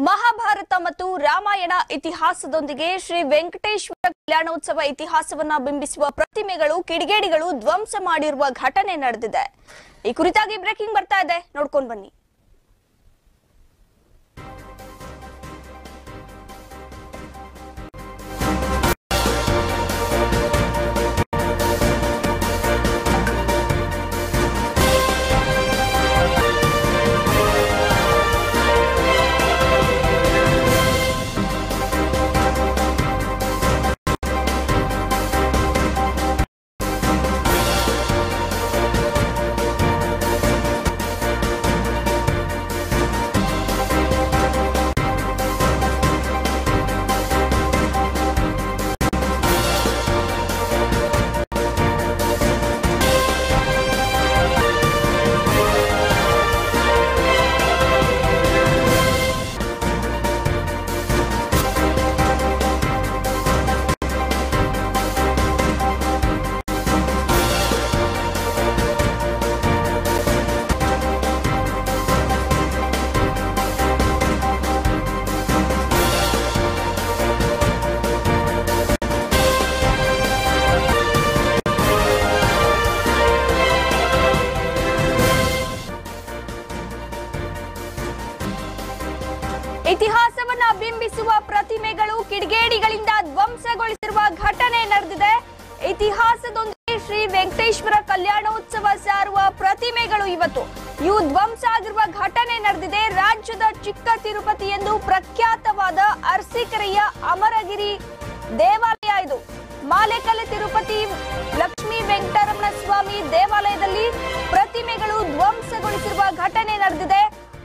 ಮಹಾಭಾರತ ಮತ್ತು ರಾಮಾಯಣ ಇತಿಹಾಸದೊಂದಿಗೆ ಶ್ರೀ ವೆಂಕಟೇಶ್ವರ ಕಲ್ಯಾಣೋತ್ಸವ ಇತಿಹಾಸವನ್ನ ಬಿಂಬಿಸುವ ಪ್ರತಿಮೆಗಳು ಕಿಡಿಗೇಡಿಗಳು ಧ್ವಂಸ ಮಾಡಿರುವ ಘಟನೆ ನಡೆದಿದೆ ಈ ಕುರಿತಾಗಿ ಬ್ರೇಕಿಂಗ್ ಬರ್ತಾ ಇದೆ ನೋಡ್ಕೊಂಡ್ ಬನ್ನಿ ಇತಿಹಾಸವನ್ನ ಬಿಂಬಿಸುವ ಪ್ರತಿಮೆಗಳು ಕಿಡಿಗೇಡಿಗಳಿಂದ ಧ್ವಂಸಗೊಳಿಸಿರುವ ಘಟನೆ ನಡೆದಿದೆ ಇತಿಹಾಸದೊಂದಿಗೆ ಶ್ರೀ ವೆಂಕಟೇಶ್ವರ ಕಲ್ಯಾಣೋತ್ಸವ ಸಾರುವ ಪ್ರತಿಮೆಗಳು ಇವತ್ತು ಇವು ಧ್ವಂಸ ಆಗಿರುವ ಘಟನೆ ನಡೆದಿದೆ ರಾಜ್ಯದ ಚಿಕ್ಕ ತಿರುಪತಿ ಎಂದು ಪ್ರಖ್ಯಾತವಾದ ಅರಸೀಕೆರೆಯ ಅಮರಗಿರಿ ದೇವಾಲಯ ಇದು ಮಾಲೆಕಲೆ ತಿರುಪತಿ ಲಕ್ಷ್ಮೀ ವೆಂಕಟರಮಣ ಸ್ವಾಮಿ ದೇವಾಲಯದಲ್ಲಿ ಪ್ರತಿಮೆಗಳು ಧ್ವಂಸಗೊಳಿಸಿರುವ ಘಟನೆ ನಡೆದಿದೆ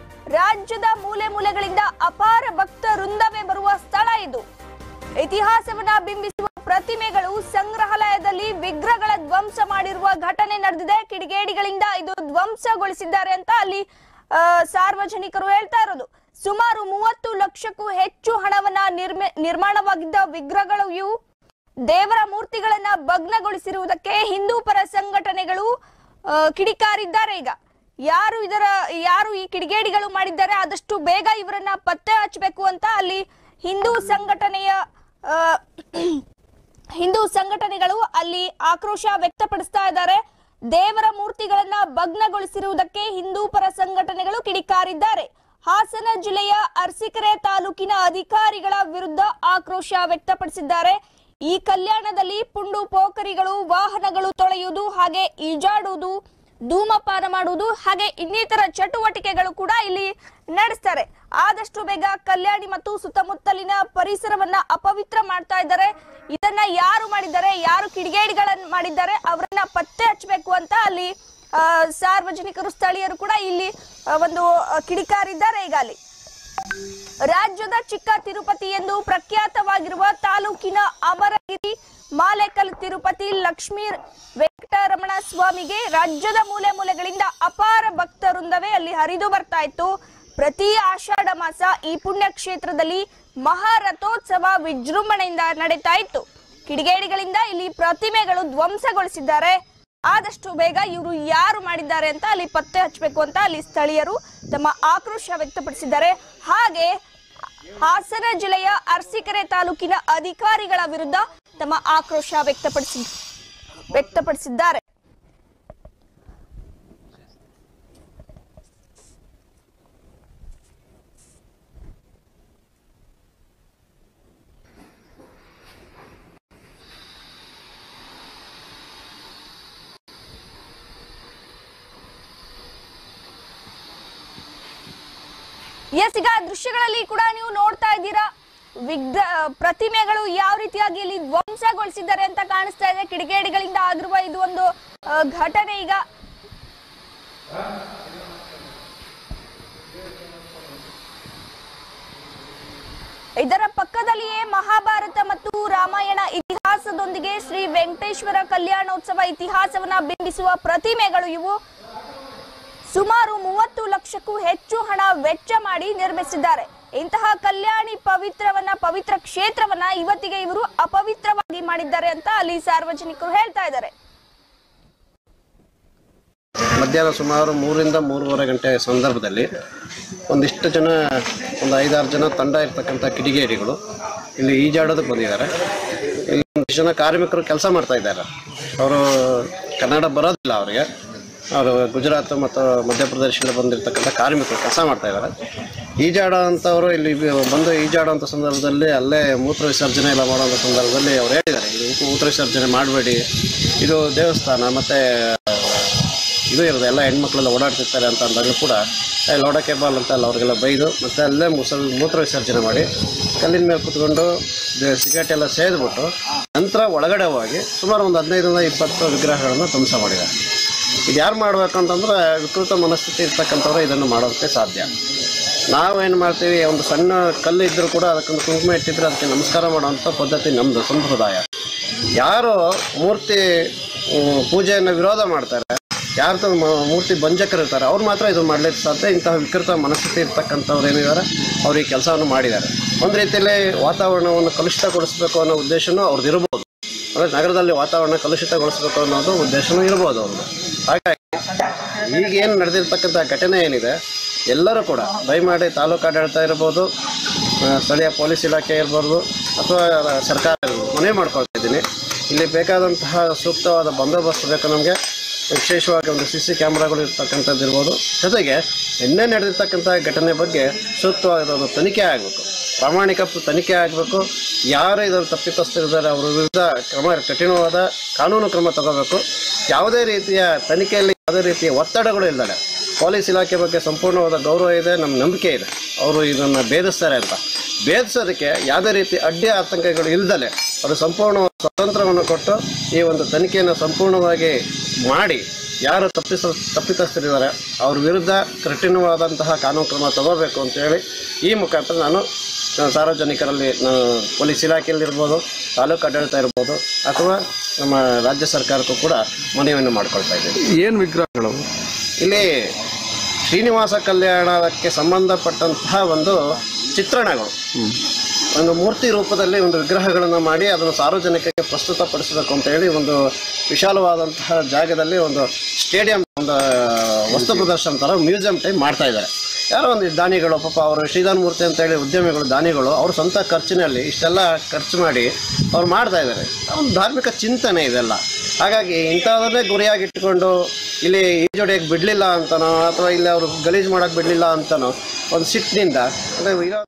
ರಾಜ್ಯದ ಮೂಲೆ ಮೂಲೆಗಳಿಂದ ಅಪಾರ ಭಕ್ತ ವೃಂದವೇ ಬರುವ ಸ್ಥಳ ಇದು ಇತಿಹಾಸವನ್ನ ಬಿಂಬಿಸುವ ಪ್ರತಿಮೆಗಳು ಸಂಗ್ರಹಾಲಯದಲ್ಲಿ ವಿಗ್ರಹಗಳ ಧ್ವಂಸ ಮಾಡಿರುವ ಘಟನೆ ನಡೆದಿದೆ ಕಿಡಿಗೇಡಿಗಳಿಂದ ಇದು ಧ್ವಂಸಗೊಳಿಸಿದ್ದಾರೆ ಅಂತ ಅಲ್ಲಿ ಆ, ಸಾರ್ವಜನಿಕರು ಹೇಳ್ತಾ ಇರೋದು ಸುಮಾರು ಮೂವತ್ತು ಲಕ್ಷಕ್ಕೂ ಹೆಚ್ಚು ಹಣವನ್ನ ನಿರ್ಮಿ ನಿರ್ಮಾಣವಾಗಿದ್ದ ವಿಗ್ರಹಗಳು ಇವು ದೇವರ ಮೂರ್ತಿಗಳನ್ನ ಭಗ್ನಗೊಳಿಸಿರುವುದಕ್ಕೆ ಹಿಂದೂ ಪರ ಸಂಘಟನೆಗಳು ಆ, ಕಿಡಿಕಾರಿದ್ದಾರೆ ಈಗ ಯಾರು ಇದರ ಯಾರು ಈ ಕಿಡಿಗೇಡಿಗಳು ಮಾಡಿದ್ದಾರೆ ಆದಷ್ಟು ಬೇಗ ಇವರನ್ನ ಪತ್ತೆ ಹಚ್ಚಬೇಕು ಅಂತ ಅಲ್ಲಿ ಹಿಂದೂ ಸಂಘಟನೆಯ ಆ, ಹಿಂದೂ ಸಂಘಟನೆಗಳು ಅಲ್ಲಿ ಆಕ್ರೋಶ ವ್ಯಕ್ತಪಡಿಸ್ತಾ ಇದ್ದಾರೆ ದೇವರ ಮೂರ್ತಿಗಳನ್ನ ಭಗ್ನಗೊಳಿಸಿರುವುದಕ್ಕೆ ಹಿಂದೂ ಪರ ಸಂಘಟನೆಗಳು ಕಿಡಿಕಾರಿದ್ದಾರೆ ಹಾಸನ ಜಿಲ್ಲೆಯ ಅರಸೀಕೆರೆ ತಾಲೂಕಿನ ಅಧಿಕಾರಿಗಳ ವಿರುದ್ಧ ಆಕ್ರೋಶ ವ್ಯಕ್ತಪಡಿಸಿದ್ದಾರೆ ಈ ಕಲ್ಯಾಣದಲ್ಲಿ ಪುಂಡು ಪೋಖರಿಗಳು ವಾಹನಗಳು ತೊಳೆಯುವುದು ಹಾಗೆ ಈಜಾಡುವುದು ಧೂಮಪಾನ ಮಾಡುವುದು ಹಾಗೆ ಇನ್ನಿತರ ಚಟುವಟಿಕೆಗಳು ಕೂಡ ಇಲ್ಲಿ ನಡೆಸ್ತಾರೆ ಆದಷ್ಟು ಬೇಗ ಕಲ್ಯಾಣಿ ಮತ್ತು ಸುತ್ತಮುತ್ತಲಿನ ಪರಿಸರವನ್ನ ಅಪವಿತ್ರ ಮಾಡ್ತಾ ಇದ್ದಾರೆ ಇದನ್ನ ಯಾರು ಮಾಡಿದ್ದಾರೆ ಯಾರು ಕಿಡಿಗೇಡಿಗಳನ್ನ ಮಾಡಿದ್ದಾರೆ ಅವರನ್ನ ಪತ್ತೆ ಹಚ್ಚಬೇಕು ಅಂತ ಅಲ್ಲಿ ಆ, ಸಾರ್ವಜನಿಕರು ಸ್ಥಳೀಯರು ಕೂಡ ಇಲ್ಲಿ ಆ, ಒಂದು ಆ, ಕಿಡಿಕಾರಿದ್ದಾರೆ ಈಗ ಅಲ್ಲಿ ರಾಜ್ಯದ ಚಿಕ್ಕ ತಿರುಪತಿ ಎಂದು ಪ್ರಖ್ಯಾತವಾಗಿರುವ ತಾಲೂಕಿನ ಅಮರಗಿರಿ ಮಾಲೆಕಲ್ ತಿರುಪತಿ ಲಕ್ಷ್ಮೀ ವೆಂಕಟರಮಣ ಸ್ವಾಮಿಗೆ ರಾಜ್ಯದ ಮೂಲೆ ಮೂಲೆಗಳಿಂದ ಅಪಾರ ಭಕ್ತ ವೃಂದವೇ ಅಲ್ಲಿ ಹರಿದು ಬರ್ತಾ ಇತ್ತು ಪ್ರತಿ ಆಷಾಢ ಮಾಸ ಈ ಪುಣ್ಯ ಕ್ಷೇತ್ರದಲ್ಲಿ ಮಹಾರಥೋತ್ಸವ ವಿಜೃಂಭಣೆಯಿಂದ ನಡೀತಾ ಇತ್ತು ಕಿಡಿಗೇಡಿಗಳಿಂದ ಇಲ್ಲಿ ಪ್ರತಿಮೆಗಳು ಧ್ವಂಸಗೊಳಿಸಿದ್ದಾರೆ ಆದಷ್ಟು ಬೇಗ ಇವರು ಯಾರು ಮಾಡಿದ್ದಾರೆ ಅಂತ ಅಲ್ಲಿ ಪತ್ತೆ ಹಚ್ಚಬೇಕು ಅಂತ ಅಲ್ಲಿ ಸ್ಥಳೀಯರು ತಮ್ಮ ಆಕ್ರೋಶ ವ್ಯಕ್ತಪಡಿಸಿದ್ದಾರೆ ಹಾಗೆ ಹಾಸನ ಜಿಲ್ಲೆಯ ಅರಸೀಕೆರೆ ತಾಲೂಕಿನ ಅಧಿಕಾರಿಗಳ ವಿರುದ್ಧ ತಮ್ಮ ಆಕ್ರೋಶ ವ್ಯಕ್ತಪಡಿಸಿ ವ್ಯಕ್ತಪಡಿಸಿದ್ದಾರೆ ಎಸ್ ಈಗ ದೃಶ್ಯಗಳಲ್ಲಿ ಕೂಡ ನೀವು ನೋಡ್ತಾ ಇದ್ದೀರಾ ವಿಗ್ರಹ ಪ್ರತಿಮೆಗಳು ಯಾವ ರೀತಿಯಾಗಿ ಇಲ್ಲಿ ಧ್ವಂಸಗೊಳಿಸಿದ್ದಾರೆ ಅಂತ ಕಾಣಿಸ್ತಾ ಇದೆ ಕಿಡಿಗೇಡಿಗಳಿಂದ ಆಗಿರುವ ಇದು ಒಂದು ಆ, ಘಟನೆ ಈಗ ಇದರ ಪಕ್ಕದಲ್ಲಿಯೇ ಮಹಾಭಾರತ ಮತ್ತು ರಾಮಾಯಣ ಇತಿಹಾಸದೊಂದಿಗೆ ಶ್ರೀ ವೆಂಕಟೇಶ್ವರ ಕಲ್ಯಾಣೋತ್ಸವ ಇತಿಹಾಸವನ್ನ ಬಿಂಬಿಸುವ ಪ್ರತಿಮೆಗಳು ಇವು ಸುಮಾರು ಮೂವತ್ತು ಲಕ್ಷಕ್ಕೂ ಹೆಚ್ಚು ಹಣ ವೆಚ್ಚ ಮಾಡಿ ನಿರ್ಮಿಸಿದ್ದಾರೆ ಇಂತಹ ಕಲ್ಯಾಣಿ ಪವಿತ್ರವನ್ನ ಪವಿತ್ರ ಕ್ಷೇತ್ರವನ್ನ ಇವತ್ತಿಗೆ ಇವರು ಅಪವಿತ್ರವಾಗಿ ಮಾಡಿದ್ದಾರೆ ಅಂತ ಅಲ್ಲಿ ಸಾರ್ವಜನಿಕರು ಹೇಳ್ತಾ ಇದ್ದಾರೆ ಮಧ್ಯಾಹ್ನ ಸುಮಾರು ಮೂರಿಂದ ಮೂರುವರೆ ಗಂಟೆ ಸಂದರ್ಭದಲ್ಲಿ ಒಂದಿಷ್ಟು ಜನ ಒಂದು ಐದಾರು ಜನ ತಂಡ ಇರ್ತಕ್ಕಂಥ ಕಿಡಿಗೇಡಿಗಳು ಇಲ್ಲಿ ಈಜಾಡೋದಕ್ಕೆ ಬಂದಿದ್ದಾರೆ ಇಲ್ಲಿ ಒಂದಿಷ್ಟು ಜನ ಕಾರ್ಮಿಕರು ಕೆಲಸ ಮಾಡ್ತಾ ಇದ್ದಾರೆ ಅವರು ಕನ್ನಡ ಬರೋದಿಲ್ಲ ಅವರಿಗೆ ಅವರು ಗುಜರಾತ್ ಮತ್ತು ಮಧ್ಯಪ್ರದೇಶದಿಂದ ಬಂದಿರತಕ್ಕಂಥ ಕಾರ್ಮಿಕರು ಕೆಲಸ ಮಾಡ್ತಾ ಇದ್ದಾರೆ ಈಜಾಡೋ ಅಂಥವರು ಇಲ್ಲಿ ಬ- ಬಂದು ಈಜಾಡೋಂಥ ಸಂದರ್ಭದಲ್ಲಿ ಅಲ್ಲೇ ಮೂತ್ರ ವಿಸರ್ಜನೆ ಎಲ್ಲ ಮಾಡೋಂಥ ಸಂದರ್ಭದಲ್ಲಿ ಅವ್ರು ಹೇಳಿದ್ದಾರೆ ಇದು ಮೂತ್ರ ವಿಸರ್ಜನೆ ಮಾಡಬೇಡಿ ಇದು ದೇವಸ್ಥಾನ ಮತ್ತು ಇದು ಇರೋದು ಎಲ್ಲ ಹೆಣ್ಮಕ್ಳೆಲ್ಲ ಓಡಾಡ್ತಿರ್ತಾರೆ ಅಂತ ಅಂದಾಗ ಕೂಡ ಏ, ಲೌಡಕ್ಕೆ ಬಾಲ್ ಅಂತ ಎಲ್ಲ ಅವ್ರಿಗೆಲ್ಲ ಬೈದು ಮತ್ತು ಅಲ್ಲೇ ಮುಸಲ್ ಮೂತ್ರ ವಿಸರ್ಜನೆ ಮಾಡಿ ಕಲ್ಲಿನ ಮೇಲೆ ಕುತ್ಕೊಂಡು ದ- ಸಿಗರೇಟ್ ಎಲ್ಲ ಸೇದ್ಬಿಟ್ಟು ನಂತರ ಒಳಗಡೆ ಹೋಗಿ ಸುಮಾರು ಒಂದು ಹದಿನೈದರಿಂದ ಇಪ್ಪತ್ತು ವಿಗ್ರಹಗಳನ್ನು ಧ್ವಂಸ ಮಾಡಿದ್ದಾರೆ ಇದು ಯಾರು ಮಾಡಬೇಕು ಅಂತಂದ್ರೆ ವಿಕೃತ ಮನಸ್ಥಿತಿ ಇರ್ತಕ್ಕಂಥವ್ರು ಇದನ್ನು ಮಾಡೋದಕ್ಕೆ ಸಾಧ್ಯ ನಾವೇನು ಮಾಡ್ತೀವಿ ಒಂದು ಸಣ್ಣ ಕಲ್ಲು ಇದ್ದರೂ ಕೂಡ ಅದಕ್ಕೊಂದು ಕುಂಕುಮ ಇಟ್ಟಿದ್ರೆ ಅದಕ್ಕೆ ನಮಸ್ಕಾರ ಮಾಡುವಂಥ ಪದ್ಧತಿ ನಮ್ಮದು ಸಂಪ್ರದಾಯ ಯಾರು ಮೂರ್ತಿ ಹ್ಮ್, ಪೂಜೆಯನ್ನು ವಿರೋಧ ಮಾಡ್ತಾರೆ ಯಾರು ತ- ಮ- ಮೂರ್ತಿ ಭಂಜಕರು ಇರ್ತಾರೆ ಅವ್ರು ಮಾತ್ರ ಇದು ಮಾಡಲಿಕ್ಕೆ ಸಾಧ್ಯ ಇಂತಹ ವಿಕೃತ ಮನಸ್ಥಿತಿ ಇರ್ತಕ್ಕಂಥವ್ರು ಏನಿದ್ದಾರೆ ಅವ್ರು ಈ ಕೆಲಸವನ್ನು ಮಾಡಿದ್ದಾರೆ ಒಂದು ರೀತಿಯಲ್ಲಿ ವಾತಾವರಣವನ್ನು ಕಲುಷಿತಗೊಳಿಸಬೇಕು ಅನ್ನೋ ಉದ್ದೇಶನೂ ಅವ್ರದ್ದು ಇರ್ಬೋದು ಅಂದರೆ ನಗರದಲ್ಲಿ ವಾತಾವರಣ ಕಲುಷಿತಗೊಳಿಸಬೇಕು ಅನ್ನೋದು ಉದ್ದೇಶನೂ ಇರ್ಬೋದು ಅವ್ರದ್ದು ಹಾಗಾಗಿ ಈಗ ಏನು ನಡೆದಿರ್ತಕ್ಕಂಥ ಘಟನೆ ಏನಿದೆ ಎಲ್ಲರೂ ಕೂಡ ದಯಮಾಡಿ ತಾಲೂಕು ಆಡಳಿತ ಇರ್ಬೋದು ಆ, ಸ್ಥಳೀಯ ಪೊಲೀಸ್ ಇಲಾಖೆ ಇರ್ಬೋದು ಅಥವಾ ಸರ್ಕಾರ ಇರ್ಬೋದು ಮನವಿ ಮಾಡ್ಕೊಳ್ತಾ ಇದ್ದೀನಿ ಇಲ್ಲಿ ಬೇಕಾದಂತಹ ಸೂಕ್ತವಾದ ಬಂದೋಬಸ್ತ್ ಬೇಕು ನಮಗೆ ವಿಶೇಷವಾಗಿ ಒಂದು ಸಿ ಸಿ ಕ್ಯಾಮ್ರಾಗಳು ಇರ್ತಕ್ಕಂಥದ್ದು ಇರ್ಬೋದು ಜೊತೆಗೆ ನಿನ್ನೆ ನಡೆದಿರ್ತಕ್ಕಂಥ ಘಟನೆ ಬಗ್ಗೆ ಸೂಕ್ತವಾದ ಒಂದು ತನಿಖೆ ಆಗಬೇಕು ಪ್ರಾಮಾಣಿಕ ಪ- ತನಿಖೆ ಆಗಬೇಕು ಯಾರು ಇದನ್ನು ತಪ್ಪಿತಸ್ಥರಿದ್ದಾರೆ ಅವರ ವಿರುದ್ಧ ಕ್ರಮ ಕಠಿಣವಾದ ಕಾನೂನು ಕ್ರಮ ತಗೋಬೇಕು ಯಾವುದೇ ರೀತಿಯ ತನಿಖೆಯಲ್ಲಿ ಯಾವುದೇ ರೀತಿಯ ಒತ್ತಡಗಳು ಇಲ್ಲದೆ ಪೊಲೀಸ್ ಇಲಾಖೆ ಬಗ್ಗೆ ಸಂಪೂರ್ಣವಾದ ಗೌರವ ಇದೆ ನಮ್ಮ ನಂಬಿಕೆ ಇದೆ ಅವರು ಇದನ್ನು ಭೇದಿಸ್ತಾರೆ ಅಂತ ಭೇದಿಸೋದಕ್ಕೆ ಯಾವುದೇ ರೀತಿ ಅಡ್ಡಿ ಆತಂಕಗಳು ಇಲ್ದಲೆ ಅವರು ಸಂಪೂರ್ಣ ಸ್ವತಂತ್ರವನ್ನು ಕೊಟ್ಟು ಈ ಒಂದು ತನಿಖೆಯನ್ನು ಸಂಪೂರ್ಣವಾಗಿ ಮಾಡಿ ಯಾರು ತಪ್ಪಿಸ ತಪ್ಪಿತಸ್ಥರಿದ್ದಾರೆ ಅವ್ರ ವಿರುದ್ಧ ಕಠಿಣವಾದಂತಹ ಕಾನೂನು ಕ್ರಮ ತಗೋಬೇಕು ಅಂತೇಳಿ ಈ ಮುಖಾಂತರ ನಾನು ಆ, ಸಾರ್ವಜನಿಕರಲ್ಲಿ ನಾನು ಪೊಲೀಸ್ ಇಲಾಖೆಯಲ್ಲಿರ್ಬೋದು ತಾಲೂಕು ಆಡಳಿತ ಇರ್ಬೋದು ಅಥವಾ ನಮ್ಮ ರಾಜ್ಯ ಸರ್ಕಾರಕ್ಕೂ ಕೂಡ ಮನವಿಯನ್ನು ಮಾಡ್ಕೊಳ್ತಾ ಇದ್ದೀನಿ ಏನು ವಿಗ್ರಹಗಳು ಇಲ್ಲಿ ಶ್ರೀನಿವಾಸ ಕಲ್ಯಾಣಕ್ಕೆ ಸಂಬಂಧಪಟ್ಟಂತಹ ಒಂದು ಚಿತ್ರಣಗಳು ಒಂದು ಮೂರ್ತಿ ರೂಪದಲ್ಲಿ ಒಂದು ವಿಗ್ರಹಗಳನ್ನು ಮಾಡಿ ಅದನ್ನು ಸಾರ್ವಜನಿಕರಿಗೆ ಪ್ರಸ್ತುತಪಡಿಸಬೇಕು ಅಂತ ಹೇಳಿ ಒಂದು ವಿಶಾಲವಾದಂತಹ ಜಾಗದಲ್ಲಿ ಒಂದು ಸ್ಟೇಡಿಯಂ ಒಂದು ವಸ್ತು ಪ್ರದರ್ಶನ ಥರ ಮ್ಯೂಸಿಯಂ ಟೈಪ್ ಮಾಡ್ತಾ ಇದ್ದಾರೆ ಯಾರೋ ಒಂದು ದಾನಿಗಳು ಪಾಪ ಅವರು ಶ್ರೀಧರ್ ಮೂರ್ತಿ ಅಂತ ಹೇಳಿ ಉದ್ಯಮಿಗಳು ದಾನಿಗಳು ಅವ್ರ ಸ್ವಂತ ಖರ್ಚಿನಲ್ಲಿ ಇಷ್ಟೆಲ್ಲ ಖರ್ಚು ಮಾಡಿ ಅವ್ರು ಮಾಡ್ತಾ ಇದ್ದಾರೆ ಒಂದು ಧಾರ್ಮಿಕ ಚಿಂತನೆ ಇದೆಲ್ಲ ಹಾಗಾಗಿ ಇಂಥದನ್ನೇ ಗುರಿಯಾಗಿಟ್ಕೊಂಡು ಇಲ್ಲಿ ಈಜೊಡೆಯಕ್ಕೆ ಬಿಡಲಿಲ್ಲ ಅಂತನೋ ಅಥವಾ ಇಲ್ಲಿ ಅವರು ಗಲೀಜು ಮಾಡೋಕ್ಕೆ ಬಿಡಲಿಲ್ಲ ಅಂತನೋ ಒಂದು ಸಿಟ್ಟಿನಿಂದ ಅಂದರೆ ಇರೋ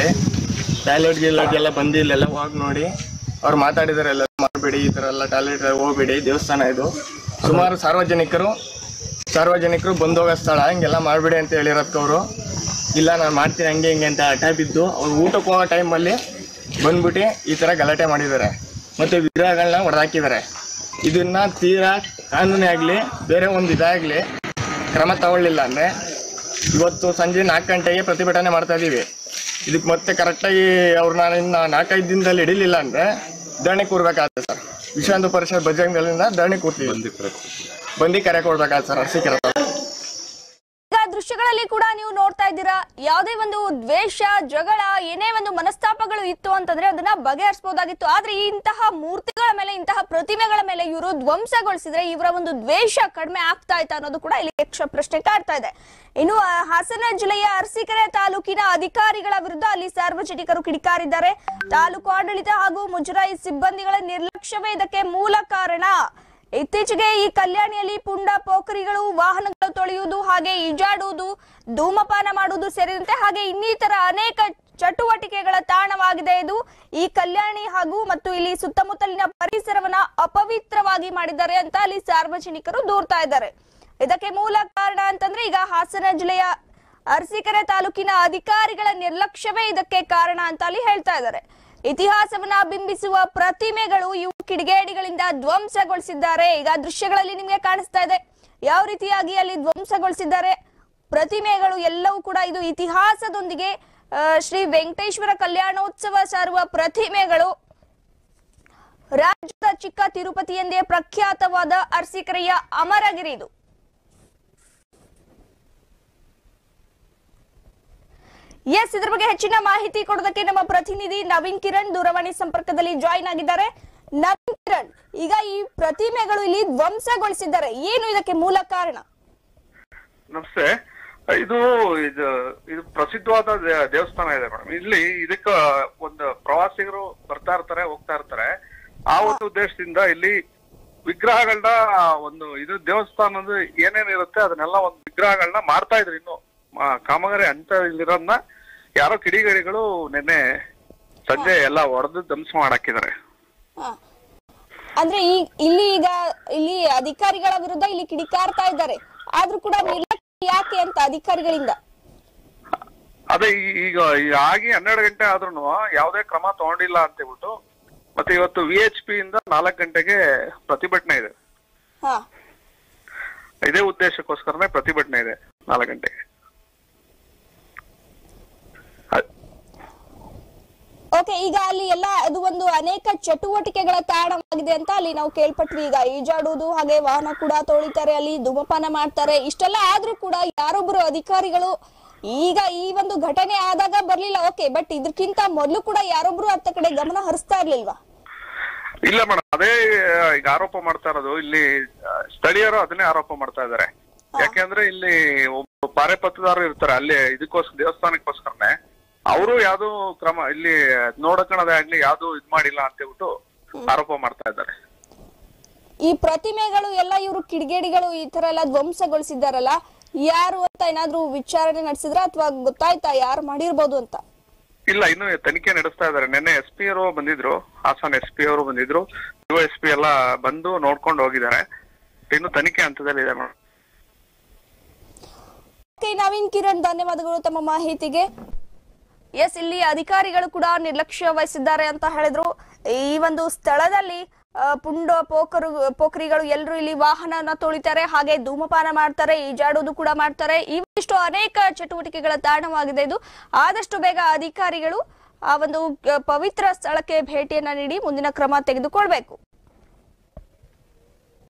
ಟಾಯ್ಲೆಟ್ ಗಿಲೆಟ್ ಎಲ್ಲ ಬಂದು ಇಲ್ಲೆಲ್ಲ ಹೋಗಿ ನೋಡಿ ಅವ್ರು ಮಾತಾಡಿದಾರೆ ಎಲ್ಲ ಮಾಡಬೇಡಿ ಈ ಥರ ಎಲ್ಲ ಟಾಯ್ಲೆಟ್ ಹೋಗ್ಬೇಡಿ ದೇವಸ್ಥಾನ ಇದು ಸುಮಾರು ಸಾರ್ವಜನಿಕರು ಸಾರ್ವಜನಿಕರು ಬಂದು ಹೋಗೋ ಸ್ಥಳ ಹಿಂಗೆಲ್ಲ ಮಾಡಬೇಡಿ ಅಂತ ಹೇಳಿರೋದಕ್ಕೆ ಅವರು ಇಲ್ಲ ನಾನು ಮಾಡ್ತೀನಿ ಹಂಗೆ ಹಿಂಗೆ ಅಂತ ಹಠ ಬಿದ್ದು ಅವ್ರು ಊಟಕ್ಕೆ ಹೋಗೋ ಟೈಮಲ್ಲಿ ಬಂದ್ಬಿಟ್ಟು ಈ ಥರ ಗಲಾಟೆ ಮಾಡಿದ್ದಾರೆ ಮತ್ತು ವಿಗ್ರಹಗಳನ್ನ ಹೊಡೆದಾಕಿದ್ದಾರೆ ಇದನ್ನ ತೀರಾ ಕಾನೂನೇ ಆಗಲಿ ಬೇರೆ ಒಂದು ಇದಾಗಲಿ ಕ್ರಮ ತಗೊಳ್ಳಿಲ್ಲ ಅಂದರೆ ಇವತ್ತು ಸಂಜೆ ನಾಲ್ಕು ಗಂಟೆಗೆ ಪ್ರತಿಭಟನೆ ಮಾಡ್ತಾ ಇದ್ದೀವಿ ಇದಕ್ಕೆ ಮತ್ತೆ ಕರೆಕ್ಟಾಗಿ ಅವ್ರನ್ನ ಇನ್ನು ನಾಲ್ಕೈದು ದಿನದಲ್ಲಿ ಹಿಡಿಲಿಲ್ಲ ಅಂದರೆ ಧರಣಿ ಕೂರ್ಬೇಕಾಗುತ್ತೆ ಸರ್ ವಿಶ್ವ ಹಿಂದೂ ಪರಿಷತ್ ಬಜರಂಗದಲ್ಲಿಂದ ಧರಣಿ ಕೂರ್ತೀವಿ ಬಂದು ಕರೆ ಕೊಡ್ಬೇಕಾಗುತ್ತೆ ಸರ್ ಅರ್ಸಿಕರ ಈಗ ದೃಶ್ಯಗಳಲ್ಲಿ ಕೂಡ ನೀವು ನೋಡ್ತಾ ಇದ್ದೀರಾ ಯಾವುದೇ ಒಂದು ದ್ವೇಷ ಜಗಳ ಏನೇ ಒಂದು ಮನಸ್ತಾಪಗಳು ಇತ್ತು ಅಂತಂದ್ರೆ ಅದನ್ನ ಬಗೆಹರಿಸಬಹುದಾಗಿತ್ತು ಆದ್ರೆ ಇಂತಹ ಮೂರ್ತಿಗಳ ಮೇಲೆ ಇಂತಹ ಪ್ರತಿಮೆಗಳ ಮೇಲೆ ಇವರು ಧ್ವಂಸಗೊಳಿಸಿದ್ರೆ ಇವರ ಒಂದು ದ್ವೇಷ ಕಡಿಮೆ ಆಗ್ತಾ ಇತ್ತ ಅನ್ನೋದು ಕೂಡ ಇಲ್ಲಿ ಯಕ್ಷ ಪ್ರಶ್ನೆ ಕಾಡ್ತಾ ಇದೆ ಇನ್ನು ಆ, ಹಾಸನ ಜಿಲ್ಲೆಯ ಅರಸೀಕೆರೆ ತಾಲೂಕಿನ ಅಧಿಕಾರಿಗಳ ವಿರುದ್ಧ ಅಲ್ಲಿ ಸಾರ್ವಜನಿಕರು ಕಿಡಿಕಾರಿದ್ದಾರೆ ತಾಲೂಕು ಆಡಳಿತ ಹಾಗೂ ಮುಜರಾಯಿ ಸಿಬ್ಬಂದಿಗಳ ನಿರ್ಲಕ್ಷ್ಯವೇ ಇದಕ್ಕೆ ಮೂಲ ಕಾರಣ ಇತ್ತೀಚೆಗೆ ಈ ಕಲ್ಯಾಣಿಯಲ್ಲಿ ಪುಂಡ ಪೋಖರಿಗಳು ವಾಹನಗಳು ತೊಳೆಯುವುದು ಹಾಗೆ ಈಜಾಡುವುದು ಧೂಮಪಾನ ಮಾಡುವುದು ಸೇರಿದಂತೆ ಹಾಗೆ ಇನ್ನಿತರ ಅನೇಕ ಚಟುವಟಿಕೆಗಳ ತಾಣವಾಗಿದೆ ಇದು ಈ ಕಲ್ಯಾಣಿ ಹಾಗೂ ಮತ್ತು ಇಲ್ಲಿ ಸುತ್ತಮುತ್ತಲಿನ ಪರಿಸರವನ್ನ ಅಪವಿತ್ರವಾಗಿ ಮಾಡಿದ್ದಾರೆ ಅಂತ ಅಲ್ಲಿ ಸಾರ್ವಜನಿಕರು ದೂರ್ತಾ ಇದ್ದಾರೆ ಇದಕ್ಕೆ ಮೂಲ ಕಾರಣ ಅಂತಂದ್ರೆ ಈಗ ಹಾಸನ ಜಿಲ್ಲೆಯ ಅರಸೀಕೆರೆ ತಾಲೂಕಿನ ಅಧಿಕಾರಿಗಳ ನಿರ್ಲಕ್ಷ್ಯವೇ ಇದಕ್ಕೆ ಕಾರಣ ಅಂತ ಅಲ್ಲಿ ಹೇಳ್ತಾ ಇದ್ದಾರೆ ಇತಿಹಾಸವನ್ನ ಬಿಂಬಿಸುವ ಪ್ರತಿಮೆಗಳು ಇವು ಕಿಡಿಗೇಡಿಗಳಿಂದ ಧ್ವಂಸಗೊಳಿಸಿದ್ದಾರೆ ಈಗ ದೃಶ್ಯಗಳಲ್ಲಿ ನಿಮ್ಗೆ ಕಾಣಿಸ್ತಾ ಇದೆ ಯಾವ ರೀತಿಯಾಗಿ ಅಲ್ಲಿ ಧ್ವಂಸಗೊಳಿಸಿದ್ದಾರೆ ಪ್ರತಿಮೆಗಳು ಎಲ್ಲವೂ ಕೂಡ ಇದು ಇತಿಹಾಸದೊಂದಿಗೆ ಆ, ಶ್ರೀ ವೆಂಕಟೇಶ್ವರ ಕಲ್ಯಾಣೋತ್ಸವ ಸಾರುವ ಪ್ರತಿಮೆಗಳು ರಾಜ್ಯದ ಚಿಕ್ಕ ತಿರುಪತಿ ಎಂದೇ ಪ್ರಖ್ಯಾತವಾದ ಅರಸೀಕೆರೆಯ ಅಮರಗಿರಿ ಇದು ಎಸ್ ಇದ್ರ ಬಗ್ಗೆ ಹೆಚ್ಚಿನ ಮಾಹಿತಿ ಕೊಡೋದಕ್ಕೆ ನಮ್ಮ ಪ್ರತಿನಿಧಿ ನವೀನ್ ಕಿರಣ್ ದೂರವಾಣಿ ಸಂಪರ್ಕದಲ್ಲಿ ಜಾಯಿನ್ ಆಗಿದ್ದಾರೆ ನವೀನ್ ಕಿರಣ್ ಈಗ ಈ ಪ್ರತಿಮೆಗಳು ಇಲ್ಲಿ ಧ್ವಂಸಗೊಳಿಸಿದ್ದಾರೆ ಏನು ಇದಕ್ಕೆ ಮೂಲ ಕಾರಣ ನಮಸ್ತೆ ಇದು ಇದು ಇದು ಪ್ರಸಿದ್ಧವಾದ ದೇ- ದೇವಸ್ಥಾನ ಇದೆ ಮೇಡಮ್ ಇಲ್ಲಿ ಇದಕ್ಕ ಒಂದು ಪ್ರವಾಸಿಗರು ಬರ್ತಾ ಇರ್ತಾರೆ ಹೋಗ್ತಾ ಇರ್ತಾರೆ ಆ ಒಂದು ಉದ್ದೇಶದಿಂದ ಇಲ್ಲಿ ವಿಗ್ರಹಗಳನ್ನ ಒಂದು ಇದು ದೇವಸ್ಥಾನದ ಏನೇನ್ ಇರುತ್ತೆ ಅದನ್ನೆಲ್ಲ ಒಂದು ವಿಗ್ರಹಗಳನ್ನ ಮಾಡ್ತಾ ಇದ್ರು ಇನ್ನು ಮ- ಕಾಮಗಾರಿ ಅಂತ ಇಲ್ಲಿರೋದನ್ನ ಯಾರೋ ಕಿಡಿಗೇಡಿಗಳು ನಿನ್ನೆ ಸಂಜೆ ಎಲ್ಲ ಹೊಡೆದು ಧ್ವಂಸ ಮಾಡಾಕಿದ್ದಾರೆ ಹಾ. ಅಂದ್ರೆ ಈ ಇಲ್ಲಿ ಈಗ ಇಲ್ಲಿ ಅಧಿಕಾರಿಗಳ ವಿರುದ್ಧ ಇಲ್ಲಿ ಕಿಡಿಕಾರ್ತಾ ಇದ್ದಾರೆ ಆದ್ರೂ ಕೂಡ ನಿರ್ಲಕ್ಷ್ಯ ಯಾಕೆ ಅಂತ ಅಧಿಕಾರಿಗಳಿಂದ ಅದೇ ಈ- ಈಗ ಈ ಆಗಿ ಹನ್ನೆರಡು ಗಂಟೆ ಆದ್ರೂ ಯಾವುದೇ ಕ್ರಮ ತಗೊಂಡಿಲ್ಲ ಅಂತ ಹೇಳ್ಬಿಟ್ಟು ಮತ್ತೆ ಇವತ್ತು ವಿ ಎಚ್ ಪಿ ಇಂದ ನಾಲ್ಕು ಗಂಟೆಗೆ ಪ್ರತಿಭಟನೆ ಇದೆ ಹಾ ಇದೇ ಉದ್ದೇಶಕ್ಕೋಸ್ಕರನೇ ಪ್ರತಿಭಟನೆ ಇದೆ ನಾಲ್ಕು ಗಂಟೆಗೆ ಅ- ಓಕೆ ಈಗ ಅಲ್ಲಿ ಎಲ್ಲ ಅದು ಒಂದು ಅನೇಕ ಚಟುವಟಿಕೆಗಳ ತಾಣವಾಗಿದೆ ಅಂತ ಅಲ್ಲಿ ನಾವು ಕೇಳ್ಪಟ್ವಿ ಈಗ ಈಜಾಡುವುದು ಹಾಗೆ ವಾಹನ ಕೂಡ ತೊಳಿತಾರೆ ಅಲ್ಲಿ ಧೂಮಪಾನ ಮಾಡ್ತಾರೆ ಇಷ್ಟೆಲ್ಲ ಆದ್ರೂ ಕೂಡ ಯಾರೊಬ್ರು ಅಧಿಕಾರಿಗಳು ಈಗ ಈ ಒಂದು ಘಟನೆ ಆದಾಗ ಬರ್ಲಿಲ್ಲ ಓಕೆ ಬಟ್ ಇದಕ್ಕಿಂತ ಮೊದಲು ಕೂಡ ಯಾರೊಬ್ರು ಅತ್ತ ಕಡೆ ಗಮನ ಹರಿಸ್ತಾ ಇರ್ಲಿಲ್ವಾ ಇಲ್ಲ ಮೇಡಮ್ ಅದೇ ಈಗ ಆರೋಪ ಮಾಡ್ತಾ ಇರೋದು ಇಲ್ಲಿ ಆ, ಸ್ಥಳೀಯರು ಅದನ್ನೇ ಆರೋಪ ಮಾಡ್ತಾ ಇದ್ದಾರೆ ಯಾಕೆಂದ್ರೆ ಇಲ್ಲಿ ಒಬ್ಬ ಪಾರೆಪತ್ರದಾರರು ಇರ್ತಾರೆ ಅಲ್ಲಿ ಇದಕ್ಕೋಸ್ಕರ ದೇವಸ್ಥಾನಕ್ಕೋಸ್ಕರನೇ ಅವರು ಯಾವ್ದು ಕ್ರಮ ಇಲ್ಲಿ ನೋಡಕಣದೇ ಆಗ್ಲಿ ಯಾವ್ದು ಇದ್ ಮಾಡಿಲ್ಲ ಅಂತ ಹೇಳ್ಬಿಟ್ಟು ಆರೋಪ ಮಾಡ್ತಾ ಇದ್ದಾರೆ ಈ ಪ್ರತಿಮೆಗಳು ಎಲ್ಲ ಇವರು ಕಿಡಿಗೇಡಿಗಳು ಈ ತರ ಎಲ್ಲ ಧ್ವಂಸಗೊಳಿಸಿದ್ದಾರಲ್ಲ ಯಾರು ಅಂತ ಏನಾದ್ರೂ ವಿಚಾರಣೆ ನಡೆಸಿದ್ರ ಅಥವಾ ಗೊತ್ತಾಯ್ತಾ ಯಾರು ಮಾಡಿರ್ಬೋದು ಅಂತ ಇಲ್ಲ ಇನ್ನು ತನಿಖೆ ನಡೆಸ್ತಾ ಇದ್ದಾರೆ ನಿನ್ನೆ ಎಸ್ ಪಿ ಅವರು ಬಂದಿದ್ರು ಹಾಸನ್ ಎಸ್ ಪಿ ಅವರು ಬಂದಿದ್ರು ಯುವ ಎಸ್ ಪಿ ಎಲ್ಲ ಬಂದು ನೋಡ್ಕೊಂಡು ಹೋಗಿದ್ದಾರೆ ಇನ್ನು ತನಿಖೆ ಹಂತದಲ್ಲಿ ಇದೆ ಮೇಡಮ್ ಓಕೆ ನವೀನ್ ಕಿರಣ್ ಧನ್ಯವಾದಗಳು ತಮ್ಮ ಮಾಹಿತಿಗೆ ಎಸ್ ಇಲ್ಲಿ ಅಧಿಕಾರಿಗಳು ಕೂಡ ನಿರ್ಲಕ್ಷ್ಯ ವಹಿಸಿದ್ದಾರೆ ಅಂತ ಹೇಳಿದ್ರು ಈ ಒಂದು ಸ್ಥಳದಲ್ಲಿ ಆ, ಪುಂಡ ಪೋಕರು ಪೋಖರಿಗಳು ಎಲ್ಲರೂ ಇಲ್ಲಿ ವಾಹನನ ತೊಳಿತಾರೆ ಹಾಗೆ ಧೂಮಪಾನ ಮಾಡ್ತಾರೆ ಈಜಾಡೋದು ಕೂಡ ಮಾಡ್ತಾರೆ ಇವಿಷ್ಟು ಅನೇಕ ಚಟುವಟಿಕೆಗಳ ತಾಣವಾಗಿದೆ ಇದು ಆದಷ್ಟು ಬೇಗ ಅಧಿಕಾರಿಗಳು ಆ ಒಂದು ಆ, ಪವಿತ್ರ ಸ್ಥಳಕ್ಕೆ ಭೇಟಿಯನ್ನ ನೀಡಿ ಮುಂದಿನ ಕ್ರಮ ತೆಗೆದುಕೊಳ್ಬೇಕು